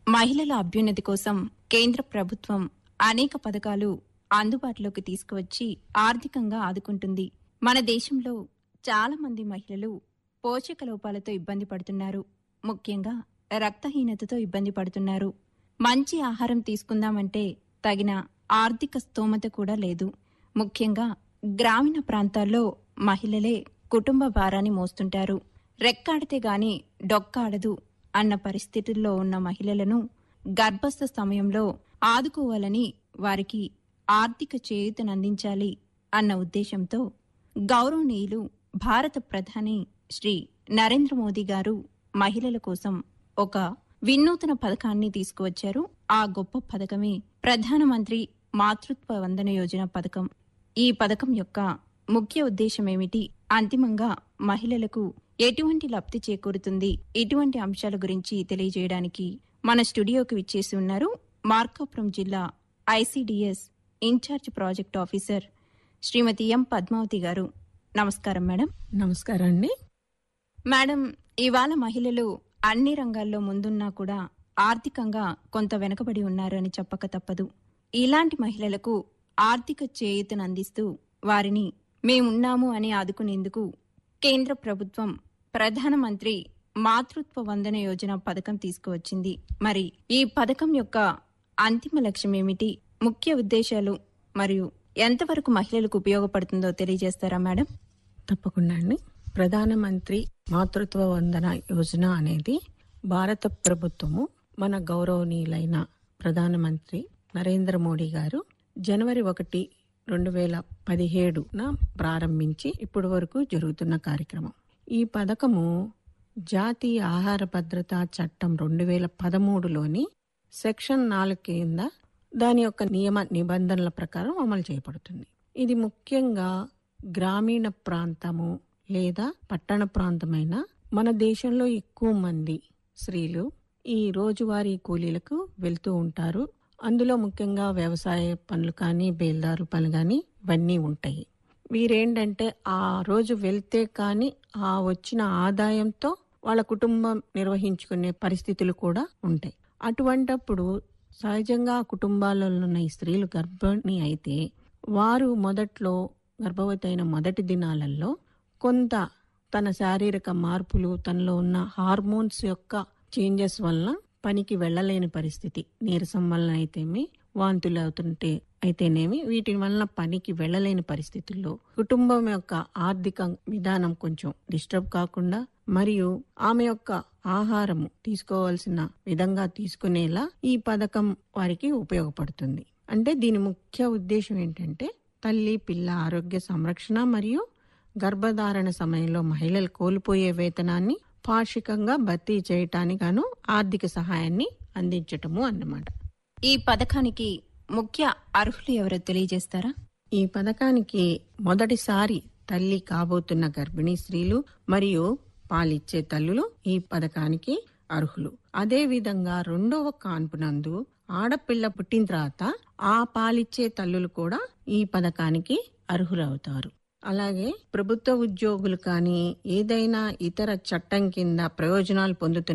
మహిళల అభ్యున్నతి కోసం కేంద్ర ప్రభుత్వం అనేక పథకాలు అందుబాటులోకి తీసుకువచ్చి ఆర్థికంగా ఆదుకుంటుంది మన దేశంలో చాలా మంది మహిళలు పోషక లోపాలతో ఇబ్బంది పడుతున్నారు ముఖ్యంగా రక్తహీనతతో ఇబ్బంది పడుతున్నారు మంచి ఆహారం తీసుకుందామంటే తగిన ఆర్థిక స్తోమత కూడా లేదు ముఖ్యంగా గ్రామీణ ప్రాంతాల్లో మహిళలే కుటుంబ భారాన్ని మోస్తుంటారు రెక్కాడితే గాని డొక్కాడదు అన్న పరిస్థితుల్లో ఉన్న మహిళలను గర్భస్థ సమయంలో ఆదుకోవాలని వారికి ఆర్థిక చేయూతనందించాలి అన్న ఉద్దేశంతో గౌరవనీయులు భారత ప్రధాని శ్రీ నరేంద్ర మోదీ గారు మహిళల కోసం ఒక వినూతన పథకాన్ని తీసుకువచ్చారు ఆ గొప్ప పథకమే ప్రధానమంత్రి మాతృత్వ వందన యోజన పథకం ఈ పథకం యొక్క ముఖ్య ఉద్దేశం ఏమిటి అంతిమంగా మహిళలకు ఎటువంటి లబ్ధి చేకూరుతుంది ఇటువంటి అంశాల గురించి తెలియజేయడానికి మన స్టూడియోకి విచ్చేసి ఉన్నారు మార్కాపురం జిల్లా ICDS incharge project officer Shrimati M Padmavathi garu నమస్కారం మేడం నమస్కారం అండి మేడం ఇవాళ మహిళలు అన్ని రంగాల్లో ముందున్నా కూడా ఆర్థికంగా కొంత వెనుకబడి ఉన్నారు అని చెప్పక తప్పదు ఇలాంటి మహిళలకు ఆర్థిక చేయూతను అందిస్తూ వారిని మేమున్నాము అని ఆదుకునేందుకు కేంద్ర ప్రభుత్వం ప్రధానమంత్రి మాతృత్వ వందన యోజన పథకం తీసుకువచ్చింది మరి ఈ పథకం యొక్క అంతిమ లక్ష్యం ఏమిటి ముఖ్య ఉద్దేశాలు మరియు ఎంతవరకు మహిళలకు ఉపయోగపడుతుందో తెలియజేస్తారా మేడం తప్పకుండా అండి ప్రధానమంత్రి మాతృత్వ వందన యోజన అనేది భారత ప్రభుత్వము మన గౌరవనీయులైన ప్రధానమంత్రి నరేంద్ర మోడీ గారు జనవరి ఒకటి రెండు వేల పదిహేడున ప్రారంభించి ఇప్పటి వరకు జరుగుతున్న కార్యక్రమం ఈ పథకము జాతీయ ఆహార భద్రతా చట్టం రెండు వేల పదమూడులోని సెక్షన్ నాలుగు కింద దాని యొక్క నియమ నిబంధనల ప్రకారం అమలు చేయబడుతుంది ఇది ముఖ్యంగా గ్రామీణ ప్రాంతము లేదా పట్టణ ప్రాంతమైన మన దేశంలో ఎక్కువ మంది స్త్రీలు ఈ రోజువారీ కూలీలకు వెళ్తూ ఉంటారు అందులో ముఖ్యంగా వ్యవసాయ పనులు కానీ బేల్దారు పనులు కానీ ఇవన్నీ ఉంటాయి వీరేంటంటే ఆ రోజు వెళ్తే కానీ ఆ వచ్చిన ఆదాయంతో వాళ్ళ కుటుంబం నిర్వహించుకునే పరిస్థితులు కూడా ఉంటాయి అటువంటప్పుడు సహజంగా ఆ కుటుంబాలలో ఉన్న ఈ స్త్రీలు గర్భిణి అయితే వారు మొదట్లో గర్భవతి అయిన మొదటి దినాలలో కొంత తన శారీరక మార్పులు తనలో ఉన్న హార్మోన్స్ యొక్క చేంజెస్ వలన పనికి వెళ్ళలేని పరిస్థితి నీరసం వలన అయితేమి వాంతులు అవుతుంటే అయితేనేమి వీటి వలన పనికి వెళ్ళలేని పరిస్థితుల్లో కుటుంబం యొక్క ఆర్థిక విధానం కొంచెం డిస్టర్బ్ కాకుండా మరియు ఆమె యొక్క ఆహారము తీసుకోవాల్సిన విధంగా తీసుకునేలా ఈ పథకం వారికి ఉపయోగపడుతుంది అంటే దీని ముఖ్య ఉద్దేశం ఏంటంటే తల్లి పిల్ల ఆరోగ్య సంరక్షణ మరియు గర్భధారణ సమయంలో మహిళలు కోల్పోయే వేతనాన్ని పాక్షికంగా భర్తీ చేయటానికి గాను ఆర్థిక సహాయాన్ని అందించటము అన్నమాట ఈ పథకానికి ముఖ్య అర్హులు ఎవరో తెలియజేస్తారా ఈ పథకానికి మొదటిసారి తల్లి కాబోతున్న గర్భిణీ స్త్రీలు మరియు పాలిచ్చే తల్లులు ఈ పథకానికి అర్హులు అదే విధంగా రెండవ కాన్పునందు ఆడపిల్ల పుట్టిన తర్వాత ఆ పాలిచ్చే తల్లులు కూడా ఈ పథకానికి అర్హులవుతారు అలాగే ప్రభుత్వ ఉద్యోగులు కానీ ఏదైనా ఇతర చట్టం కింద ప్రయోజనాలు పొందుతున్న